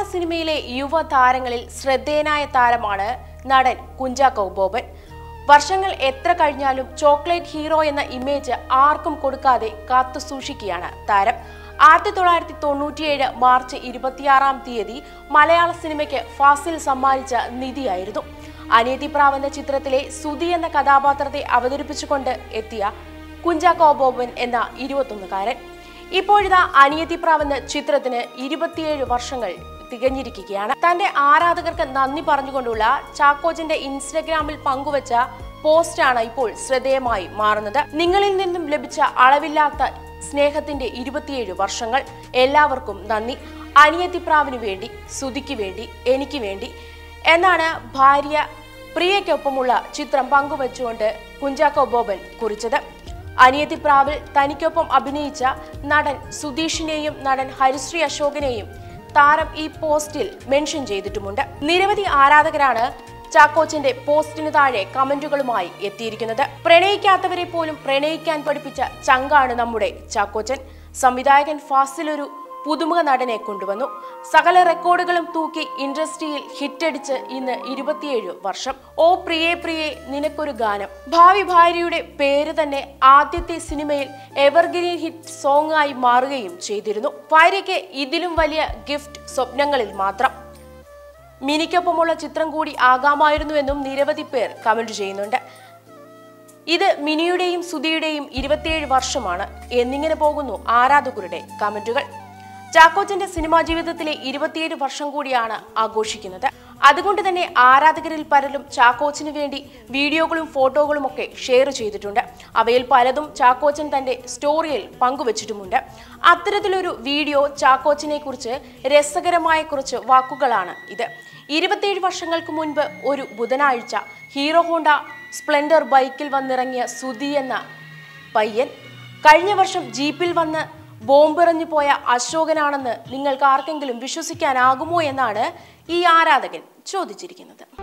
സിനിമയിലെ യുവതാരങ്ങളിൽ ശ്രദ്ധേയനായ താരമാണ് നടൻ കുഞ്ചാക്കോ ബോബൻ വർഷങ്ങൾ എത്ര കഴിഞ്ഞാലും ചോക്ലേറ്റ് ഹീറോ എന്ന ഇമേജ് ആർക്കും കൊടുക്കാതെ കാത്തു സൂക്ഷിക്കുകയാണ് താരം ആയിരത്തി തൊള്ളായിരത്തി തൊണ്ണൂറ്റിയേഴ് മാർച്ച് ഇരുപത്തിയാറാം തീയതി മലയാള സിനിമയ്ക്ക് ഫാസിൽ സമ്മാനിച്ച നിധിയായിരുന്നു അനിയത്തിപ്രാവ് എന്ന ചിത്രത്തിലെ സുധി എന്ന കഥാപാത്രത്തെ അവതരിപ്പിച്ചുകൊണ്ട് എത്തിയ കുഞ്ചാക്കോ ബോബൻ എന്ന ഇരുപത്തൊന്നുകാരൻ ഇപ്പോഴിതാ അനിയത്തിപ്രാവ് എന്ന ചിത്രത്തിന് ഇരുപത്തിയേഴ് വർഷങ്ങൾ തികഞ്ഞിരിക്കുകയാണ് തന്റെ ആരാധകർക്ക് നന്ദി പറഞ്ഞുകൊണ്ടുള്ള ചാക്കോജന്റെ ഇൻസ്റ്റഗ്രാമിൽ പങ്കുവച്ച പോസ്റ്റാണ് ഇപ്പോൾ ശ്രദ്ധേയമായി മാറുന്നത് നിങ്ങളിൽ നിന്നും ലഭിച്ച അളവില്ലാത്ത സ്നേഹത്തിന്റെ ഇരുപത്തിയേഴ് വർഷങ്ങൾ എല്ലാവർക്കും നന്ദി അനിയത്തിപ്രാവിന് വേണ്ടി സുധിക്ക് വേണ്ടി എനിക്ക് വേണ്ടി എന്നാണ് ഭാര്യ പ്രിയയ്ക്കൊപ്പമുള്ള ചിത്രം പങ്കുവച്ചുകൊണ്ട് കുഞ്ചാക്കോ ബോബൻ കുറിച്ചത് അനിയത്തിപ്രാവിൽ തനിക്കൊപ്പം അഭിനയിച്ച നടൻ സുധീഷിനെയും നടൻ ഹരിശ്രീ അശോകനെയും താരം ഈ പോസ്റ്റിൽ മെൻഷൻ ചെയ്തിട്ടുമുണ്ട് നിരവധി ആരാധകരാണ് ചാക്കോച്ചന്റെ പോസ്റ്റിന് താഴെ കമന്റുകളുമായി എത്തിയിരിക്കുന്നത് പ്രണയിക്കാത്തവരെ പോലും പ്രണയിക്കാൻ പഠിപ്പിച്ച ചങ്കാണ് നമ്മുടെ ചാക്കോച്ചൻ സംവിധായകൻ ഫാസിൽ ഒരു പുതുമുഖ നടനെ കൊണ്ടുവന്നു സകല റെക്കോർഡുകളും തൂക്കി ഇൻഡസ്ട്രിയിൽ ഹിറ്റടിച്ച് ഇന്ന് ഇരുപത്തിയേഴ് വർഷം ഓ പ്രിയേ പ്രിയേ നിനക്കൊരു ഗാനം ഭാവി ഭാര്യയുടെ പേര് തന്നെ ആദ്യത്തെ സിനിമയിൽ എവർഗ്രീൻ ഹിറ്റ് സോങ് ആയി മാറുകയും ചെയ്തിരുന്നു ഭാര്യയ്ക്ക് ഇതിലും വലിയ ഗിഫ്റ്റ് സ്വപ്നങ്ങളിൽ മാത്രം മിനിക്കൊപ്പമുള്ള ചിത്രം കൂടി ആകാമായിരുന്നുവെന്നും നിരവധി പേർ കമന്റ് ചെയ്യുന്നുണ്ട് ഇത് മിനിയുടെയും സുധിയുടെയും ഇരുപത്തിയേഴ് വർഷമാണ് എന്നിങ്ങനെ പോകുന്നു ആരാധകരുടെ കമന്റുകൾ ചാക്കോച്ചന്റെ സിനിമാ ജീവിതത്തിലെ ഇരുപത്തിയേഴ് വർഷം കൂടിയാണ് ആഘോഷിക്കുന്നത് അതുകൊണ്ട് തന്നെ ആരാധകരിൽ പലരും ചാക്കോച്ചന് വേണ്ടി വീഡിയോകളും ഫോട്ടോകളും ഒക്കെ ഷെയർ ചെയ്തിട്ടുണ്ട് അവയിൽ പലതും ചാക്കോച്ചൻ തന്റെ സ്റ്റോറിയിൽ പങ്കുവച്ചിട്ടുമുണ്ട് അത്തരത്തിലൊരു വീഡിയോ ചാക്കോച്ചനെ കുറിച്ച് രസകരമായ കുറച്ച് വാക്കുകളാണ് ഇത് ഇരുപത്തിയേഴ് വർഷങ്ങൾക്ക് മുൻപ് ഒരു ബുധനാഴ്ച ഹീറോ ഹോണ്ട സ്പ്ലെൻഡർ ബൈക്കിൽ വന്നിറങ്ങിയ സുധി എന്ന പയ്യൻ കഴിഞ്ഞ വർഷം ജീപ്പിൽ വന്ന് ബോംബെറിഞ്ഞു പോയ അശോകനാണെന്ന് നിങ്ങൾക്ക് ആർക്കെങ്കിലും വിശ്വസിക്കാനാകുമോ എന്നാണ് ഈ ആരാധകൻ ചോദിച്ചിരിക്കുന്നത്